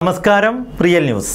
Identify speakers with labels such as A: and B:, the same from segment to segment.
A: നമസ്കാരം real news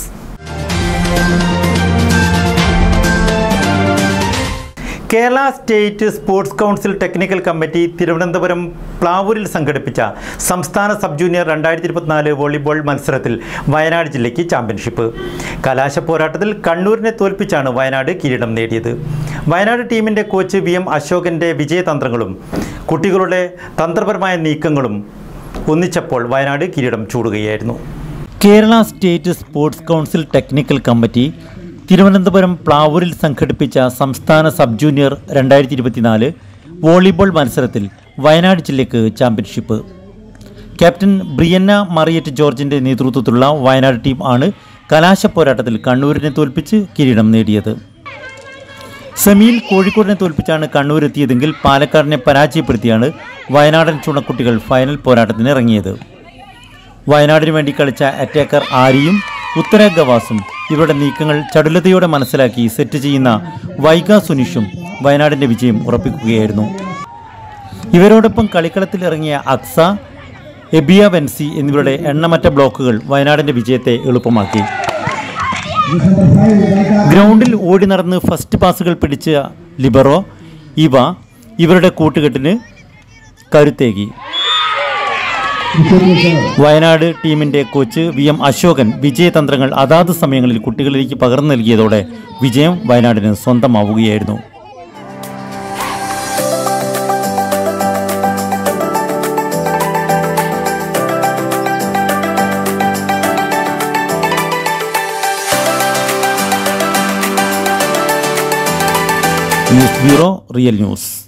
A: Kerala state sports council technical committee Thiruvananthapuram പ്ലാവൂരിൽ സംഘടിപ്പിച്ച സംസ്ഥാന സബ് ജൂനിയർ രണ്ടായിരത്തി ഇരുപത്തിനാല് വോളിബോൾ മത്സരത്തിൽ വയനാട് ജില്ലയ്ക്ക് ചാമ്പ്യൻഷിപ്പ് കലാശ പോരാട്ടത്തിൽ കണ്ണൂരിനെ തോൽപ്പിച്ചാണ് വയനാട് കിരീടം നേടിയത് വയനാട് ടീമിൻ്റെ കോച്ച് വി എം അശോകൻ്റെ വിജയതന്ത്രങ്ങളും കുട്ടികളുടെ തന്ത്രപരമായ നീക്കങ്ങളും ഒന്നിച്ചപ്പോൾ വയനാട് കിരീടം ചൂടുകയായിരുന്നു Kerala state sports council technical committee Thiruvananthapuram പ്ലാവൂരിൽ സംഘടിപ്പിച്ച സംസ്ഥാന സബ് ജൂനിയർ രണ്ടായിരത്തി ഇരുപത്തിനാല് വോളിബോൾ മത്സരത്തിൽ വയനാട് ജില്ലയ്ക്ക് ചാമ്പ്യൻഷിപ്പ് ക്യാപ്റ്റൻ ബ്രിയന്ന മറിയറ്റ് ജോർജിൻ്റെ നേതൃത്വത്തിലുള്ള വയനാട് ടീം ആണ് കലാശ പോരാട്ടത്തിൽ കണ്ണൂരിനെ തോൽപ്പിച്ച് കിരീടം നേടിയത് സെമിയിൽ കോഴിക്കോടിനെ തോൽപ്പിച്ചാണ് കണ്ണൂർ എത്തിയതെങ്കിൽ പാലക്കാടിനെ പരാജയപ്പെടുത്തിയാണ് വയനാടൻ ചുണക്കുട്ടികൾ ഫൈനൽ പോരാട്ടത്തിന് ഇറങ്ങിയത് വയനാടിന് വേണ്ടി കളിച്ച അറ്റാക്കർ ആരിയും ഉത്തര ഗവാസും ഇവരുടെ നീക്കങ്ങൾ ചടുലതയോടെ മനസ്സിലാക്കി സെറ്റ് ചെയ്യുന്ന വൈഗ സുനിഷും വയനാടിൻ്റെ വിജയം ഉറപ്പിക്കുകയായിരുന്നു ഇവരോടൊപ്പം കളിക്കളത്തിൽ ഇറങ്ങിയ അക്സ എബിയ വെൻസി എന്നിവരുടെ എണ്ണമറ്റ ബ്ലോക്കുകൾ വയനാടിൻ്റെ വിജയത്തെ എളുപ്പമാക്കി ഗ്രൗണ്ടിൽ ഓടി നടന്ന് ഫസ്റ്റ് പാസുകൾ പിടിച്ച ലിബറോ ഇവ ഇവരുടെ കൂട്ടുകെട്ടിന് കരുത്തേകി വയനാട് ടീമിന്റെ കോച്ച് വി എം അശോകൻ വിജയതന്ത്രങ്ങൾ അതാത് സമയങ്ങളിൽ കുട്ടികളിലേക്ക് പകർന്നു നൽകിയതോടെ വിജയം വയനാടിന് സ്വന്തമാവുകയായിരുന്നു ന്യൂസ് ബ്യൂറോ റിയൽ ന്യൂസ്